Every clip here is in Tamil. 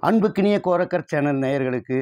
அன்புக்கினிய கோரக்கர் சேனல் நேயர்களுக்கு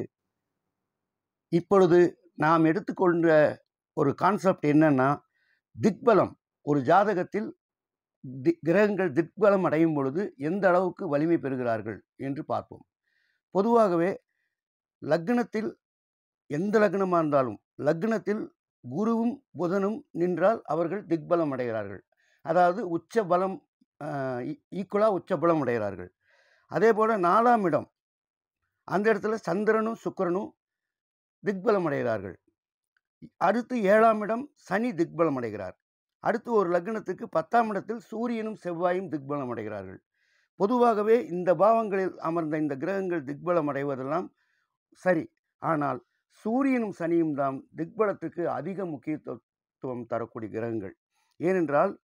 இப்பொழுது நாம் எடுத்துக்கொண்ட ஒரு கான்செப்ட் என்னன்னா திக்பலம் ஒரு ஜாதகத்தில் தி கிரகங்கள் திக்பலம் அடையும் பொழுது எந்த அளவுக்கு வலிமை பெறுகிறார்கள் என்று பார்ப்போம் பொதுவாகவே லக்னத்தில் எந்த லக்னமாக இருந்தாலும் லக்னத்தில் குருவும் புதனும் நின்றால் அவர்கள் திக்பலம் அடைகிறார்கள் அதாவது உச்ச பலம் ஈக்குவலாக உச்ச பலம் அடைகிறார்கள் அதே போல் நாலாம் இடம் அந்த இடத்துல சந்திரனும் சுக்கிரனும் திக்பலம் அடைகிறார்கள் அடுத்து ஏழாம் இடம் சனி திக்பலம் அடைகிறார் அடுத்து ஒரு லக்னத்துக்கு பத்தாம் இடத்தில் சூரியனும் செவ்வாயும் திக்பலம் அடைகிறார்கள் பொதுவாகவே இந்த பாவங்களில் அமர்ந்த இந்த கிரகங்கள் திக்பலம் அடைவதெல்லாம் சரி ஆனால் சூரியனும் சனியும் தான் திக்பலத்துக்கு அதிக முக்கியத்துவம் தரக்கூடிய கிரகங்கள் ஏனென்றால்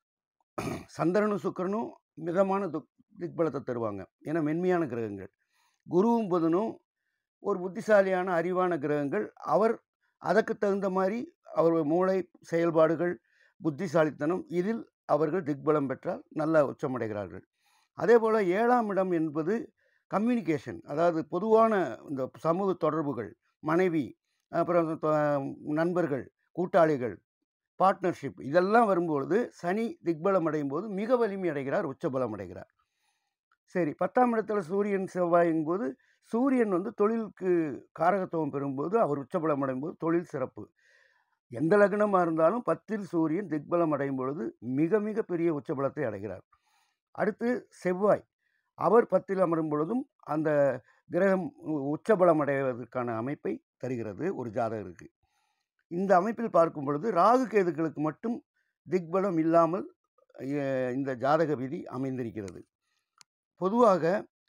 சந்திரனும் சுக்கிரனும் மிதமான துக் திக்பலத்தை தருவாங்க ஏன்னா மென்மையான கிரகங்கள் குருவும் புதனும் ஒரு புத்திசாலியான அறிவான கிரகங்கள் அவர் அதற்கு தகுந்த மாதிரி அவர் மூளை செயல்பாடுகள் புத்திசாலித்தனம் இதில் அவர்கள் திக்பலம் பெற்றால் நல்ல உச்சமடைகிறார்கள் அதே போல் ஏழாம் இடம் என்பது கம்யூனிகேஷன் அதாவது பொதுவான இந்த சமூக தொடர்புகள் மனைவி அப்புறம் நண்பர்கள் கூட்டாளிகள் பார்ட்னர்ஷிப் இதெல்லாம் வரும்பொழுது சனி திக்பலம் அடையும் போது மிக வலிமை அடைகிறார் உச்சபலம் அடைகிறார் சரி பத்தாம் இடத்துல சூரியன் செவ்வாயும் போது சூரியன் வந்து தொழிலுக்கு காரகத்துவம் பெறும்போது அவர் உச்சபலம் அடையும் போது தொழில் சிறப்பு எந்த லக்னமாக இருந்தாலும் பத்தில் சூரியன் திக்பலம் அடையும் பொழுது மிக மிக பெரிய உச்சபலத்தை அடைகிறார் அடுத்து செவ்வாய் அவர் பத்தில் அமரும் பொழுதும் அந்த கிரகம் உச்சபலம் அடைவதற்கான அமைப்பை தருகிறது ஒரு ஜாதகருக்கு இந்த அமைப்பில் பார்க்கும் பொழுது ராகு கேதுக்களுக்கு மட்டும் திக்பலம் இல்லாமல் இந்த ஜாதக விதி அமைந்திருக்கிறது பொதுவாக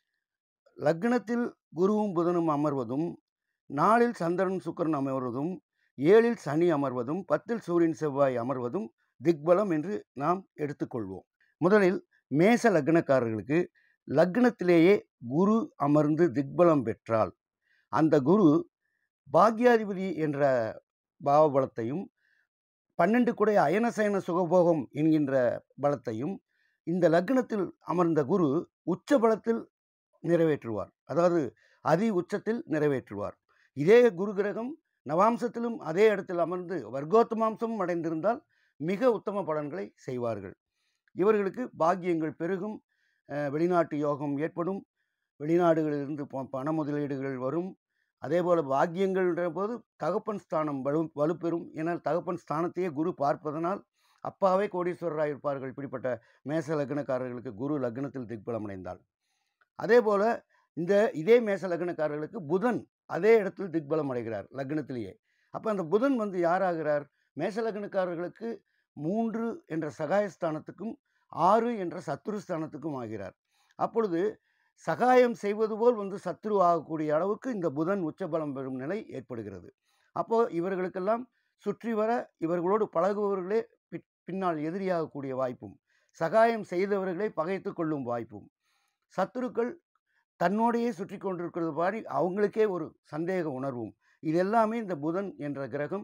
லக்னத்தில் குருவும் புதனும் அமர்வதும் நாளில் சந்திரன் சுக்கரன் அமர்வதும் ஏழில் சனி அமர்வதும் பத்தில் சூரியன் செவ்வாய் அமர்வதும் திக்பலம் என்று நாம் எடுத்துக்கொள்வோம் முதலில் மேச லக்னக்காரர்களுக்கு லக்னத்திலேயே குரு அமர்ந்து திக்பலம் பெற்றால் அந்த குரு பாக்யாதிபதி என்ற பாவபலத்தையும் பன்னெண்டு குடை அயனசயன சுகபோகம் என்கின்ற பலத்தையும் இந்த லக்னத்தில் அமர்ந்த குரு உச்ச பலத்தில் நிறைவேற்றுவார் அதாவது அதி உச்சத்தில் நிறைவேற்றுவார் இதே குரு கிரகம் நவாம்சத்திலும் அதே இடத்தில் அமர்ந்து வர்க்கோத்தமாம்சமும் அடைந்திருந்தால் மிக உத்தம பலன்களை செய்வார்கள் இவர்களுக்கு பாக்கியங்கள் பெருகும் வெளிநாட்டு யோகம் ஏற்படும் வெளிநாடுகளிலிருந்து பண முதலீடுகள் வரும் அதே போல் பாக்கியங்கள்ன்ற போது தகப்பன் ஸ்தானம் வலு வலுப்பெறும் ஏன்னால் தகப்பன் ஸ்தானத்தையே குரு பார்ப்பதனால் அப்பாவே கோடீஸ்வரராக இருப்பார்கள் இப்படிப்பட்ட மேச லக்னக்காரர்களுக்கு குரு லக்னத்தில் திக்பலம் அடைந்தால் அதே போல் இந்த இதே மேச லக்னக்காரர்களுக்கு புதன் அதே இடத்தில் திக்பலம் அடைகிறார் லக்னத்திலேயே அப்போ அந்த புதன் வந்து யாராகிறார் மேச லக்னக்காரர்களுக்கு மூன்று என்ற சகாயஸ்தானத்துக்கும் ஆறு என்ற சத்துருஸ்தானத்துக்கும் ஆகிறார் அப்பொழுது சகாயம் செய்வது போல் வந்து சத்ரு ஆகக்கூடிய அளவுக்கு இந்த புதன் உச்சபலம் பெறும் நிலை ஏற்படுகிறது அப்போது இவர்களுக்கெல்லாம் சுற்றி வர இவர்களோடு பழகுபவர்களே பின்னால் எதிரியாகக்கூடிய வாய்ப்பும் சகாயம் செய்தவர்களை பகைத்து கொள்ளும் வாய்ப்பும் சத்துருக்கள் தன்னோடையே சுற்றி கொண்டிருக்கிறது மாதிரி அவங்களுக்கே ஒரு சந்தேக உணர்வும் இது எல்லாமே இந்த புதன் என்ற கிரகம்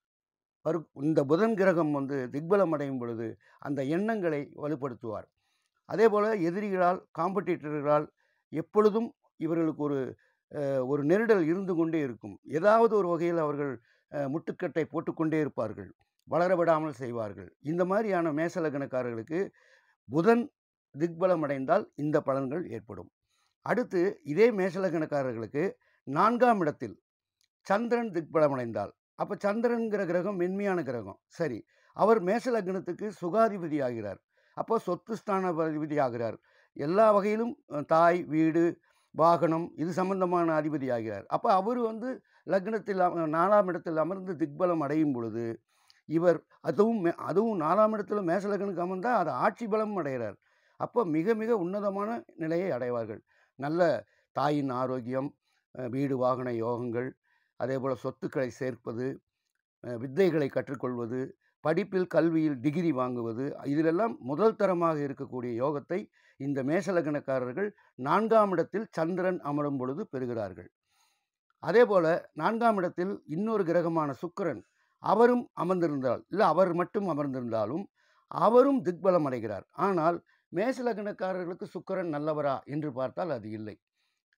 வரு இந்த புதன் கிரகம் வந்து திக்பலம் அடையும் பொழுது அந்த எண்ணங்களை வலுப்படுத்துவார் அதே போல் எதிரிகளால் காம்படிட்டர்களால் எப்பொழுதும் இவர்களுக்கு ஒரு ஒரு நெருடல் இருந்து கொண்டே இருக்கும் ஏதாவது ஒரு வகையில் அவர்கள் முட்டுக்கட்டை போட்டுக்கொண்டே இருப்பார்கள் வளரவிடாமல் செய்வார்கள் இந்த மாதிரியான மேசலகனக்காரர்களுக்கு புதன் திக்பலம் அடைந்தால் இந்த பலன்கள் ஏற்படும் அடுத்து இதே மேசலகனக்காரர்களுக்கு நான்காம் இடத்தில் சந்திரன் திக்பலம் அடைந்தால் அப்போ சந்திரன்கிற கிரகம் மென்மையான கிரகம் சரி அவர் மேசலக்னத்துக்கு சுகாதிபதி ஆகிறார் அப்போ சொத்து ஸ்தான அதிபதி ஆகிறார் எல்லா வகையிலும் தாய் வீடு வாகனம் இது சம்பந்தமான அதிபதி ஆகிறார் அப்போ அவர் வந்து லக்னத்தில் நாலாம் இடத்தில் அமர்ந்து திக்பலம் அடையும் பொழுது இவர் அதுவும் அதுவும் நாலாம் இடத்துல மேசலக்னுக்கு அமர்ந்தால் அது ஆட்சி பலம் அடைகிறார் அப்போ மிக மிக உன்னதமான நிலையை அடைவார்கள் நல்ல தாயின் ஆரோக்கியம் வீடு வாகன யோகங்கள் அதே போல் சொத்துக்களை சேர்ப்பது வித்தைகளை கற்றுக்கொள்வது படிப்பில் கல்வியில் டிகிரி வாங்குவது இதிலெல்லாம் முதல் தரமாக இருக்கக்கூடிய யோகத்தை இந்த மேசலக்கணக்காரர்கள் நான்காம் இடத்தில் சந்திரன் அமரும் பொழுது பெறுகிறார்கள் அதே போல் நான்காம் இடத்தில் இன்னொரு கிரகமான சுக்கரன் அவரும் அமர்ந்திருந்தால் இல்லை அவர் மட்டும் அமர்ந்திருந்தாலும் அவரும் திக்பலம் அடைகிறார் ஆனால் மேசலக்கணக்காரர்களுக்கு சுக்கரன் நல்லவரா என்று பார்த்தால் அது இல்லை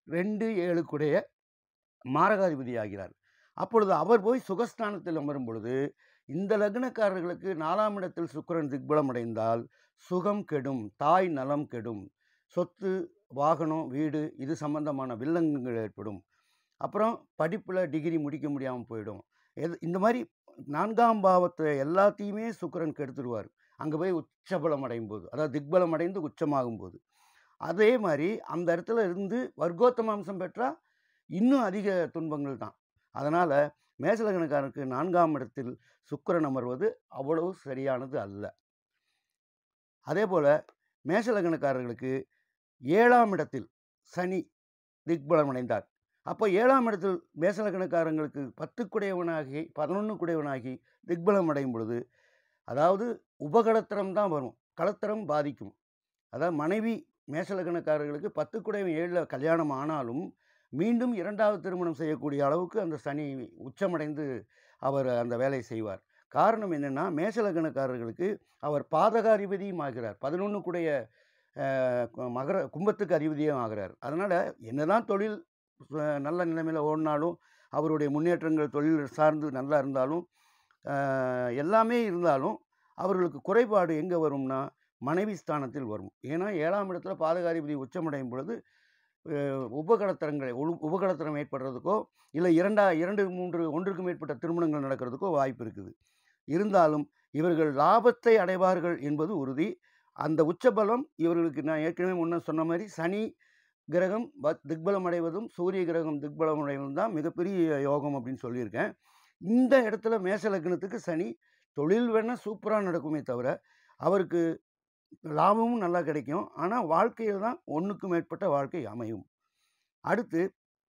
ரெண்டு ஏழுக்குடைய மாரகாதிபதி ஆகிறார் அப்பொழுது அவர் போய் சுகஸ்தானத்தில் அமரும் பொழுது இந்த லக்னக்காரர்களுக்கு நாலாம் இடத்தில் சுக்கிரன் திக்பலம் அடைந்தால் சுகம் கெடும் தாய் நலம் கெடும் சொத்து வாகனம் வீடு இது சம்பந்தமான வில்லங்கங்கள் ஏற்படும் அப்புறம் படிப்பில் டிகிரி முடிக்க முடியாமல் போயிடும் எது இந்த மாதிரி நான்காம் பாவத்தை எல்லாத்தையுமே சுக்கிரன் கெடுத்துருவார் அங்கே போய் உச்சபலம் அடையும் போது அதாவது திக்பலம் அடைந்து உச்சமாகும் போது அதே மாதிரி அந்த இடத்துல இருந்து வர்க்கோத்தம அம்சம் பெற்றால் இன்னும் அதிக துன்பங்கள் தான் அதனால் மேசலகணக்காரனுக்கு நான்காம் இடத்தில் சுக்கிரன் அமர்வது அவ்வளவு சரியானது அல்ல அதே போல் மேசலகணக்காரர்களுக்கு ஏழாம் இடத்தில் சனி திக்பலம் அடைந்தார் அப்போ ஏழாம் இடத்தில் மேசலகணக்காரங்களுக்கு பத்துக்குடையவனாகி பதினொன்று குடையவனாகி திக்பலம் அடையும் பொழுது அதாவது உபகலத்திரம் தான் வரும் கலத்திரம் பாதிக்கும் அதாவது மனைவி மேசலக்கணக்காரர்களுக்கு பத்து குடைவன் ஏழில் கல்யாணம் ஆனாலும் மீண்டும் இரண்டாவது திருமணம் செய்யக்கூடிய அளவுக்கு அந்த சனி உச்சமடைந்து அவர் அந்த வேலையை செய்வார் காரணம் என்னென்னா மேசலக்கணக்காரர்களுக்கு அவர் பாதகாதிபதியும் ஆகிறார் பதினொன்று கூடைய அஹ், கு- மகர கும்பத்துக்கு அதிபதியும் ஆகிறார் அதனால் என்னதான் தொழில் அஹ், நல்ல நிலைமையில் ஓடினாலும் அவருடைய முன்னேற்றங்கள் தொழில் சார்ந்து நல்லா இருந்தாலும் அஹ், எல்லாமே இருந்தாலும் அவர்களுக்கு குறைபாடு எங்கே வரும்னா மனைவி ஸ்தானத்தில் வரும் ஏன்னா ஏழாம் இடத்துல பாதகாதிபதி உச்சமடையும் பொழுது அஹ், உபகலத்திரங்களை உரு உபகலத்திரம் ஏற்படுறதுக்கோ இல்லை இரண்டா இரண்டு மூன்று ஒன்றுக்கு மேற்பட்ட திருமணங்கள் நடக்கிறதுக்கோ வாய்ப்பு இருக்குது இருந்தாலும் இவர்கள் லாபத்தை அடைவார்கள் என்பது உறுதி அந்த உச்சபலம் இவர்களுக்கு நான் ஏற்கனவே முன்ன சொன்ன மாதிரி சனி கிரகம் பத் திக்பலம் அடைவதும் சூரிய கிரகம் திக்பலம் அடைவதும் தான் மிகப்பெரிய யோகம் அப்படின்னு சொல்லியிருக்கேன் இந்த இடத்துல மேச லக்னத்துக்கு சனி தொழில் வேணால் சூப்பராக நடக்குமே தவிர அவருக்கு லாபமும் நல்லா கிடைக்கும் ஆனால் வாழ்க்கையில் தான் ஒன்றுக்கு மேற்பட்ட வாழ்க்கை அமையும் அடுத்து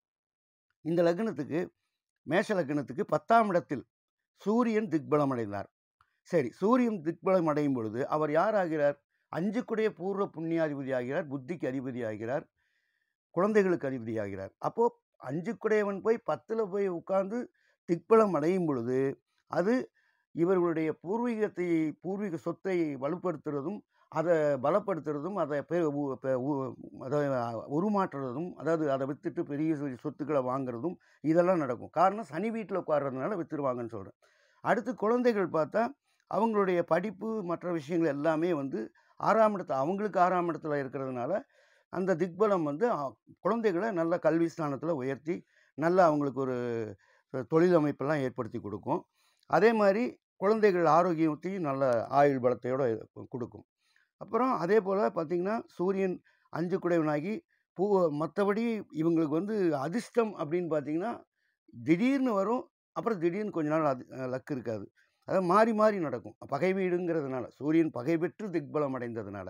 இந்த லக்னத்துக்கு மேஷ லக்னத்துக்கு பத்தாம் இடத்தில் சூரியன் திக்பலம் அடைந்தார் சரி சூரியன் திக்பலம் அடையும் பொழுது அவர் யார் ஆகிறார் அஞ்சுக்குடைய பூர்வ புண்ணியாதிபதி ஆகிறார் புத்திக்கு அதிபதி ஆகிறார் குழந்தைகளுக்கு அதிபதி ஆகிறார் அப்போது அஞ்சுக்குடையவன் போய் பத்தில் போய் உட்கார்ந்து திக்பலம் அடையும் பொழுது அது இவர்களுடைய பூர்வீகத்தை பூர்வீக சொத்தை வலுப்படுத்துறதும் அதை பலப்படுத்துறதும் அதை பெ- உ- பெ- உ- அதை உருமாற்றுறதும் அதாவது அதை விற்றுட்டு பெரிய சொ- சொத்துக்களை வாங்குறதும் இதெல்லாம் நடக்கும் காரணம் சனி வீட்டில் உட்கார்றதுனால விற்றுருவாங்கன்னு சொல்கிறேன் அடுத்து குழந்தைகள் பார்த்தா அவங்களுடைய படிப்பு மற்ற விஷயங்கள் எல்லாமே வந்து ஆறாம் இடத்துல அவங்களுக்கு ஆறாம் இடத்துல இருக்கிறதுனால அந்த திக்பலம் வந்து அ- குழந்தைகளை நல்ல கல்வி ஸ்தானத்தில் உயர்த்தி நல்ல அவங்களுக்கு ஒரு அஹ், தொழில் அமைப்பெல்லாம் ஏற்படுத்தி கொடுக்கும் அதே மாதிரி குழந்தைகள் ஆரோக்கியத்தையும் நல்ல ஆயுள் பலத்தையோட கொடுக்கும் அப்புறம் அதே போல் பார்த்திங்கன்னா சூரியன் அஞ்சு குடைவனாகி பூ மற்றபடி இவங்களுக்கு வந்து அதிர்ஷ்டம் அப்படின்னு பார்த்தீங்கன்னா திடீர்னு வரும் அப்புறம் திடீர்னு கொஞ்ச நாள் அது லக் இருக்காது அதாவது மாறி மாறி நடக்கும் பகை வீடுங்கிறதுனால சூரியன் பகை பெற்று திக்பலம் அடைந்ததுனால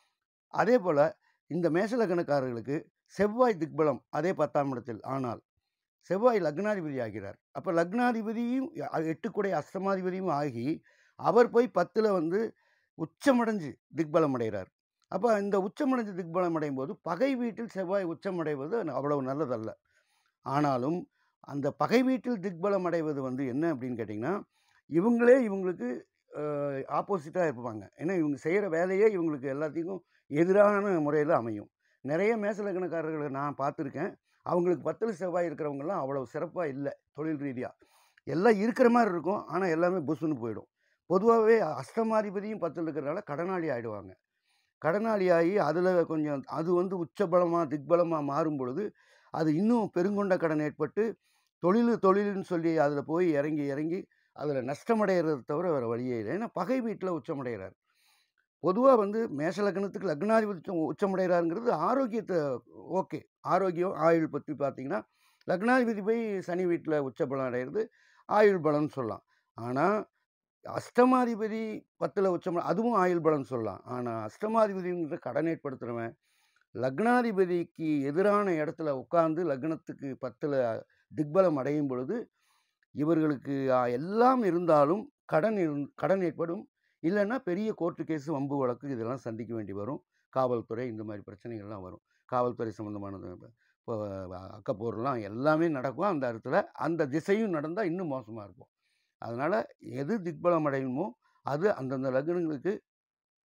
அதே போல் இந்த மேசலக்கணக்காரர்களுக்கு செவ்வாய் திக்பலம் அதே பத்தாம் இடத்தில் ஆனால் செவ்வாய் லக்னாதிபதி ஆகிறார் அப்போ லக்னாதிபதியும் அ- எட்டுக்குடைய அஷ்டமாதிபதியும் ஆகி அவர் போய் பத்தில் வந்து உச்சமடைஞ்சு திக்பலம் அடைகிறார் அப்போ இந்த உச்சமடைஞ்சு திக்பலம் அடையும் போது பகை வீட்டில் செவ்வாய் உச்சமடைவது அவ்வளவு நல்லதல்ல ஆனாலும் அந்த பகை வீட்டில் திக்பலம் அடைவது வந்து என்ன அப்படின்னு கேட்டிங்கன்னா இவங்களே இவங்களுக்கு ஆப்போசிட்டாக இருப்பாங்க ஏன்னா இவங்க செய்கிற வேலையே இவங்களுக்கு எல்லாத்துக்கும் எதிரான முறையில் அமையும் நிறைய மேசலக்கணக்காரர்களை நான் பார்த்துருக்கேன் அவங்களுக்கு பத்தில் செவ்வாய் இருக்கிறவங்கலாம் அவ்வளவு சிறப்பாக இல்லை தொழில் ரீதியாக எல்லாம் இருக்கிற மாதிரி இருக்கும் ஆனால் எல்லாமே புசுன்னு போயிடும் பொதுவாகவே அஷ்டமாதிபதியும் பத்தில் இருக்கிறனால கடனாளி ஆகிடுவாங்க கடனாளி ஆகி அதில் கொஞ்சம் அது வந்து உச்சபலமாக திக்பலமாக மாறும் பொழுது அது இன்னும் பெருங்கொண்ட கடன் ஏற்பட்டு தொழில் தொழில்னு சொல்லி அதில் போய் இறங்கி இறங்கி அதில் நஷ்டமடைகிறத தவிர வேறு வழியே இல்லை ஏன்னா பகை வீட்டில் உச்சமடைகிறார் பொதுவாக வந்து மேஷ லக்னத்துக்கு லக்னாதிபதி உச்சம் உச்சமடைகிறாருங்கிறது ஆரோக்கியத்தை ஓகே ஆரோக்கியம் ஆயுள் பற்றி பார்த்தீங்கன்னா லக்னாதிபதி போய் சனி வீட்டில் உச்சபலம் அடைகிறது ஆயுள் பலம்னு சொல்லலாம் ஆனால் அஷ்டமாதிபதி பத்தில் உச்சம் அதுவும் ஆயுள் பலம்னு சொல்லலாம் ஆனால் அஷ்டமாதிபதிங்கிற கடன் ஏற்படுத்துகிறவன் லக்னாதிபதிக்கு எதிரான இடத்துல உட்கார்ந்து லக்னத்துக்கு பத்தில் திக்பலம் அடையும் பொழுது இவர்களுக்கு ஆ, எல்லாம் இருந்தாலும் கடன் இருந் கடன் ஏற்படும் இல்லைன்னா பெரிய கோர்ட்டு கேஸ் வம்பு வழக்கு இதெல்லாம் சந்திக்க வேண்டி வரும் காவல்துறை இந்த மாதிரி பிரச்சனைகள்லாம் வரும் காவல்துறை சம்மந்தமானது இப்போ அக்கப்போர்லாம் எல்லாமே நடக்கும் அந்த இடத்துல அந்த திசையும் நடந்தால் இன்னும் மோசமாக இருக்கும் அதனால் எது திக்பலம் அடையுமோ அது அந்தந்த லக்னங்களுக்கு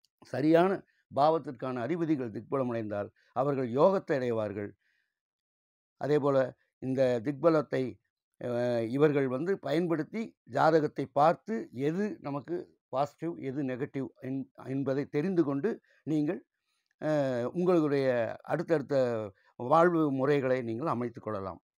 சரியான பாவத்திற்கான அதிபதிகள் திக்பலம் அடைந்தால் அவர்கள் யோகத்தை அடைவார்கள் அதேபோல் இந்த திக்பலத்தை இவர்கள் வந்து பயன்படுத்தி ஜாதகத்தை பார்த்து எது நமக்கு பாசிட்டிவ் எது நெகட்டிவ் என்பதை தெரிந்து கொண்டு நீங்கள் உங்களுடைய அடுத்தடுத்த வாழ்வு முறைகளை நீங்கள் அமைத்து கொள்ளலாம்